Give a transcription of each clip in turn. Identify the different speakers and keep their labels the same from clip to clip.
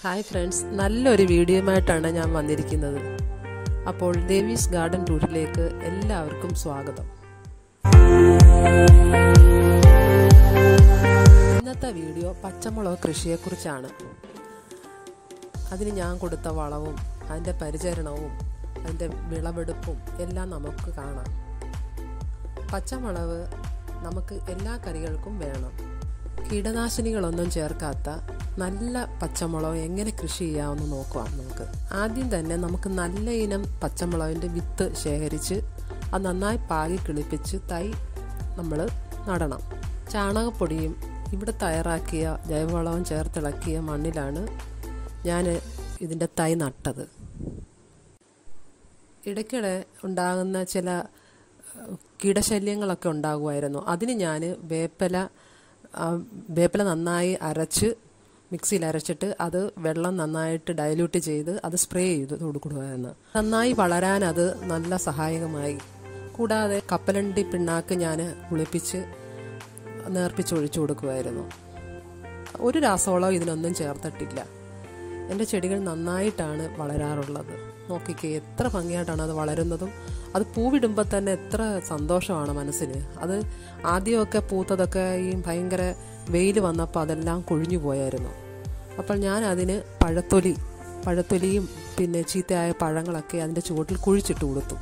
Speaker 1: hi friends നല്ലൊരു വീഡിയോയുമായിട്ടാണ് ഞാൻ വന്നിരിക്കുന്നത് അപ്പോൾ ദേവീസ് ഗാർഡൻ ടൂറിലേക്ക് എല്ലാവർക്കും സ്വാഗതം ഇന്നത്തെ വീഡിയോ പച്ചമുളക് കൃഷിയെക്കുറിച്ചാണ് അതിന് ഞാൻ കൊടുത്ത വളവും അതിൻ്റെ പരിചരണവും അതിൻ്റെ വിളവെടുപ്പും എല്ലാം നമുക്ക് കാണാം പച്ചമുളക് നമുക്ക് എല്ലാ കറികൾക്കും വേണം കീടനാശിനികളൊന്നും ചേർക്കാത്ത നല്ല പച്ചമുളക് എങ്ങനെ കൃഷി ചെയ്യാമെന്ന് നോക്കാം നമുക്ക് ആദ്യം തന്നെ നമുക്ക് നല്ല ഇനം പച്ചമുളകിൻ്റെ വിത്ത് ശേഖരിച്ച് അത് നന്നായി പാകി കിളിപ്പിച്ച് തൈ നമ്മൾ നടണം ചാണകപ്പൊടിയും ഇവിടെ തയ്യാറാക്കിയ ജൈവവളവും ചേർത്തിളക്കിയ മണ്ണിലാണ് ഞാൻ ഇതിൻ്റെ തൈ നട്ടത് ഇടയ്ക്കിടെ ഉണ്ടാകുന്ന ചില കീടശല്യങ്ങളൊക്കെ ഉണ്ടാകുമായിരുന്നു അതിന് ഞാൻ വേപ്പല വേപ്പില നന്നായി അരച്ച് മിക്സിയിൽ അരച്ചിട്ട് അത് വെള്ളം നന്നായിട്ട് ഡൈല്യൂട്ട് ചെയ്ത് അത് സ്പ്രേ ചെയ്ത് കൊടുക്കുമായിരുന്നു നന്നായി വളരാൻ അത് നല്ല സഹായകമായി കൂടാതെ കപ്പലണ്ടി പിണ്ണാക്ക് ഞാൻ കുളിപ്പിച്ച് നേർപ്പിച്ച് ഒഴിച്ചു കൊടുക്കുമായിരുന്നു ഒരു രാസവളം ഇതിനൊന്നും ചേർത്തിട്ടില്ല എൻ്റെ ചെടികൾ നന്നായിട്ടാണ് വളരാറുള്ളത് നോക്കിക്കേ എത്ര ഭംഗിയായിട്ടാണ് അത് വളരുന്നതും അത് പൂവിടുമ്പോൾ തന്നെ എത്ര സന്തോഷമാണ് മനസ്സിന് അത് ആദ്യമൊക്കെ പൂത്തതൊക്കെ ഈ ഭയങ്കര വെയിൽ വന്നപ്പോൾ അതെല്ലാം കൊഴിഞ്ഞു പോയായിരുന്നു അപ്പോൾ ഞാൻ അതിന് പഴത്തൊലി പഴത്തൊലിയും പിന്നെ ചീത്തയായ പഴങ്ങളൊക്കെ അതിൻ്റെ ചുവട്ടിൽ കുഴിച്ചിട്ട് കൊടുത്തു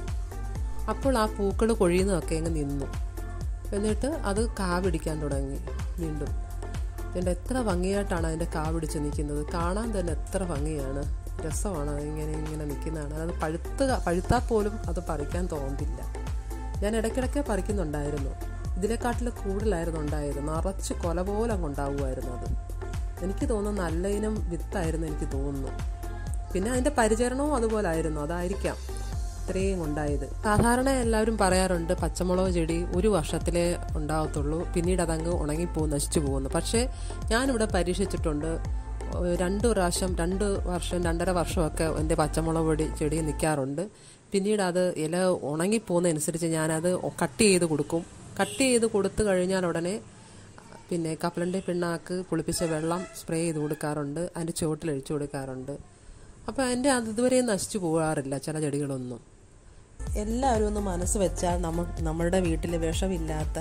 Speaker 1: അപ്പോൾ ആ പൂക്കൾ കൊഴിയുന്നതൊക്കെ അങ്ങ് നിന്നു എന്നിട്ട് അത് കാ പിടിക്കാൻ തുടങ്ങി വീണ്ടും ഇതിൻ്റെ എത്ര ഭംഗിയായിട്ടാണ് അതിൻ്റെ കാ പിടിച്ച് നിൽക്കുന്നത് കാണാൻ തന്നെ എത്ര ഭംഗിയാണ് രസമാണ് അതിങ്ങനെ ഇങ്ങനെ നിൽക്കുന്നതാണ് അത് പഴുത്ത് പഴുത്താൽ പോലും അത് പറിക്കാൻ തോന്നില്ല ഞാൻ ഇടയ്ക്കിടയ്ക്ക് പറിക്കുന്നുണ്ടായിരുന്നു ഇതിനെക്കാട്ടിൽ കൂടുതലായിരുന്നു ഉണ്ടായത് നിറച്ച് കൊല പോലെ അങ്ങ് ഉണ്ടാവുമായിരുന്നു അത് എനിക്ക് തോന്നുന്നു നല്ല ഇനം വിത്തായിരുന്നു എനിക്ക് തോന്നുന്നു പിന്നെ അതിൻ്റെ പരിചരണവും അതുപോലെ ആയിരുന്നു അതായിരിക്കാം ഇത്രയും ഉണ്ടായത് സാധാരണ എല്ലാവരും പറയാറുണ്ട് പച്ചമുളക് ചെടി ഒരു വർഷത്തിലേ ഉണ്ടാകത്തുള്ളൂ പിന്നീട് അതങ്ങ് ഉണങ്ങിപ്പോകും നശിച്ചു പോകുന്നു പക്ഷേ ഞാനിവിടെ പരീക്ഷിച്ചിട്ടുണ്ട് രണ്ട് പ്രാവശ്യം രണ്ട് വർഷം രണ്ടര വർഷമൊക്കെ എൻ്റെ പച്ചമുളക് പൊടി ചെടി നിൽക്കാറുണ്ട് പിന്നീട് അത് ഇല ഉണങ്ങിപ്പോകുന്നതനുസരിച്ച് ഞാനത് കട്ട് ചെയ്ത് കൊടുക്കും കട്ട് ചെയ്ത് കൊടുത്തു കഴിഞ്ഞാൽ ഉടനെ പിന്നെ കപ്പലണ്ടി പിണ്ണാക്ക് പുളിപ്പിച്ച വെള്ളം സ്പ്രേ ചെയ്ത് കൊടുക്കാറുണ്ട് അതിൻ്റെ ചുവട്ടിൽ ഒഴിച്ചു കൊടുക്കാറുണ്ട് അപ്പോൾ അതിൻ്റെ അത് ഇതുവരെയും നശിച്ചു പോകാറില്ല ചില ചെടികളൊന്നും എല്ലാവരും ഒന്ന് മനസ്സ് വെച്ചാൽ നമ്മ നമ്മളുടെ വീട്ടിൽ വിഷമില്ലാത്ത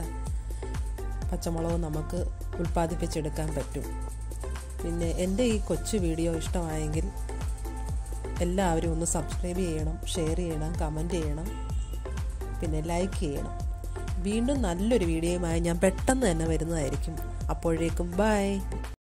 Speaker 1: പച്ചമുളക് നമുക്ക് ഉൽപ്പാദിപ്പിച്ചെടുക്കാൻ പറ്റും പിന്നെ എൻ്റെ ഈ കൊച്ചു വീഡിയോ ഇഷ്ടമായെങ്കിൽ എല്ലാവരും ഒന്ന് സബ്സ്ക്രൈബ് ചെയ്യണം ഷെയർ ചെയ്യണം കമൻറ്റ് ചെയ്യണം പിന്നെ ലൈക്ക് ചെയ്യണം വീണ്ടും നല്ലൊരു വീഡിയോയുമായി ഞാൻ പെട്ടെന്ന് തന്നെ വരുന്നതായിരിക്കും അപ്പോഴേക്കും ബൈ